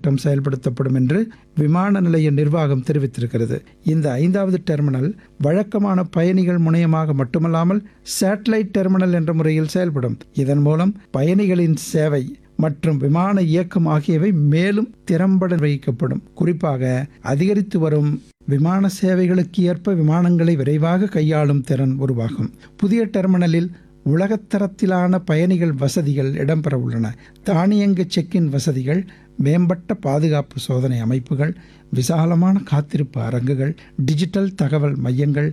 திட்டம் செயல்படுத்தப்படும் என்று விமான நிலைய நிர்வாகம் தெரிவித்திருக்கிறது இந்த ஐந்தாவது டெர்மினல் வழக்கமான பயணிகள் முனையமாக மட்டுமல்லாமல் சேட்டலைட் டெர்மினல் என்ற முறையில் செயல்படும் இதன் மூலம் பயணிகளின் சேவை மற்றும் விமான இயக்கம் ஆகியவை மேலும் திறம்பட வைக்கப்படும் குறிப்பாக அதிகரித்து வரும் விமான சேவைகளுக்கு ஏற்ப விமானங்களை விரைவாக கையாளும் திறன் உருவாகும் புதிய டெர்மினலில் உலகத்தரத்திலான பயணிகள் வசதிகள் இடம்பெற உள்ளன தானியங்கு செக்கின் வசதிகள் மேம்பட்ட பாதுகாப்பு சோதனை அமைப்புகள் விசாலமான காத்திருப்பு அரங்குகள் டிஜிட்டல் தகவல் மையங்கள்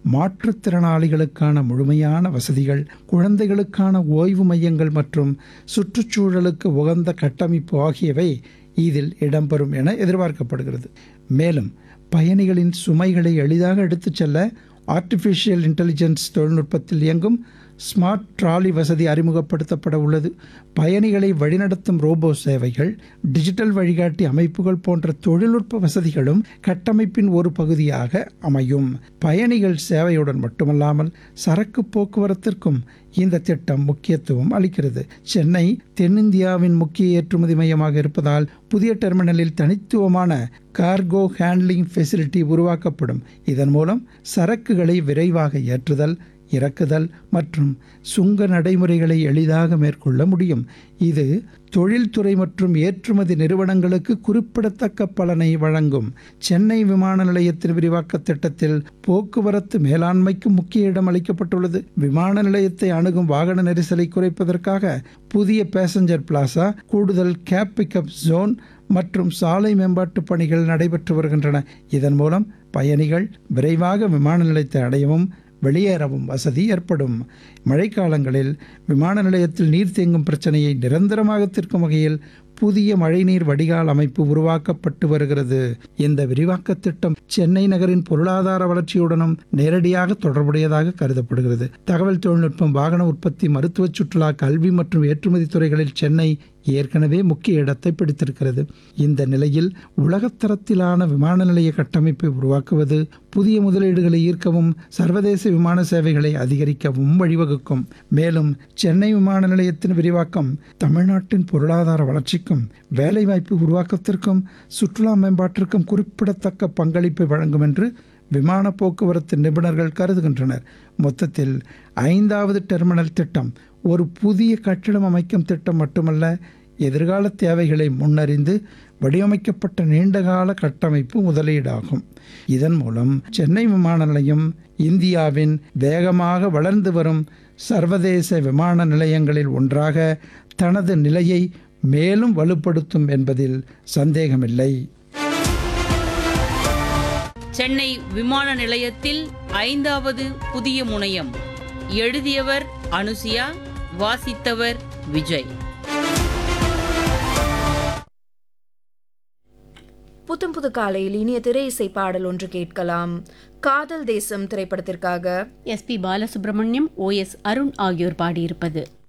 மாற்றுத்திறனாளிகளுக்கான முழுமையான வசதிகள் குழந்தைகளுக்கான ஓய்வு மையங்கள் மற்றும் சுற்றுச்சூழலுக்கு உகந்த கட்டமைப்பு ஆகியவை இதில் இடம்பெறும் என எதிர்பார்க்கப்படுகிறது மேலும் பயணிகளின் சுமைகளை எளிதாக எடுத்துச் செல்ல ஆர்டிஃபிஷியல் இன்டெலிஜென்ஸ் தொழில்நுட்பத்தில் இயங்கும் ஸ்மார்ட் ட்ராலி வசதி அறிமுகப்படுத்தப்பட உள்ளது பயணிகளை வழிநடத்தும் ரோபோ சேவைகள் டிஜிட்டல் வழிகாட்டி அமைப்புகள் போன்ற தொழில்நுட்ப வசதிகளும் கட்டமைப்பின் ஒரு பகுதியாக அமையும் பயணிகள் சேவையுடன் மட்டுமல்லாமல் சரக்கு போக்குவரத்திற்கும் இந்த திட்டம் முக்கியத்துவம் அளிக்கிறது சென்னை தென்னிந்தியாவின் முக்கிய ஏற்றுமதி மையமாக இருப்பதால் புதிய டெர்மினலில் தனித்துவமான கார்கோ ஹேண்ட்லிங் ஃபெசிலிட்டி உருவாக்கப்படும் இதன் மூலம் சரக்குகளை விரைவாக ஏற்றுதல் இறக்குதல் மற்றும் சுங்க நடைமுறைகளை எளிதாக மேற்கொள்ள முடியும் இது தொழில்துறை மற்றும் ஏற்றுமதி நிறுவனங்களுக்கு குறிப்பிடத்தக்க பலனை வழங்கும் சென்னை விமான நிலையத்தின் விரிவாக்க திட்டத்தில் போக்குவரத்து மேலாண்மைக்கு முக்கிய இடம் அளிக்கப்பட்டுள்ளது விமான நிலையத்தை அணுகும் வாகன நெரிசலை குறைப்பதற்காக புதிய பேசஞ்சர் பிளாசா கூடுதல் கேப் பிக்கப் ஜோன் மற்றும் சாலை மேம்பாட்டு பணிகள் நடைபெற்று வருகின்றன இதன் மூலம் பயணிகள் விரைவாக விமான நிலையத்தை அடையவும் வெளியேறவும் வசதி ஏற்படும் மழைக்காலங்களில் விமான நிலையத்தில் நீர் தேங்கும் பிரச்சனையை நிரந்தரமாக தீர்க்கும் வகையில் புதிய மழைநீர் வடிகால் அமைப்பு உருவாக்கப்பட்டு வருகிறது இந்த விரிவாக்க திட்டம் சென்னை நகரின் பொருளாதார வளர்ச்சியுடனும் நேரடியாக தொடர்புடையதாக கருதப்படுகிறது தகவல் தொழில்நுட்பம் வாகன உற்பத்தி மருத்துவ சுற்றுலா கல்வி மற்றும் ஏற்றுமதி துறைகளில் சென்னை ஏற்கனவே முக்கிய இடத்தை பிடித்திருக்கிறது இந்த நிலையில் உலகத்தரத்திலான விமான நிலைய கட்டமைப்பை உருவாக்குவது புதிய முதலீடுகளை ஈர்க்கவும் சர்வதேச விமான சேவைகளை அதிகரிக்கவும் வழிவகுக்கும் மேலும் சென்னை விமான நிலையத்தின் விரிவாக்கம் தமிழ்நாட்டின் பொருளாதார வளர்ச்சிக்கும் வேலைவாய்ப்பு உருவாக்கத்திற்கும் சுற்றுலா மேம்பாட்டிற்கும் குறிப்பிடத்தக்க பங்களிப்பை வழங்கும் என்று விமான போக்குவரத்து நிபுணர்கள் கருதுகின்றனர் மொத்தத்தில் ஐந்தாவது டெர்மினல் திட்டம் ஒரு புதிய கட்டிடம் அமைக்கும் திட்டம் மட்டுமல்ல எதிர்கால தேவைகளை முன்னறிந்து வடிவமைக்கப்பட்ட நீண்டகால கட்டமைப்பு முதலீடாகும் இதன் மூலம் சென்னை விமான நிலையம் இந்தியாவின் வேகமாக வளர்ந்து வரும் சர்வதேச விமான நிலையங்களில் ஒன்றாக தனது நிலையை மேலும் வலுப்படுத்தும் என்பதில் சந்தேகமில்லை சென்னை விமான நிலையத்தில் ஐந்தாவது புதிய முனையம் எழுதியவர் அனுசியா வாசித்தவர் விஜய் புத்தம் புது காலையில் இனிய திரை இசை பாடல் ஒன்று கேட்கலாம் காதல் தேசம் திரைப்படத்திற்காக SP Balasubramaniam O S Arun ஆகியோர் பாடியிருப்பது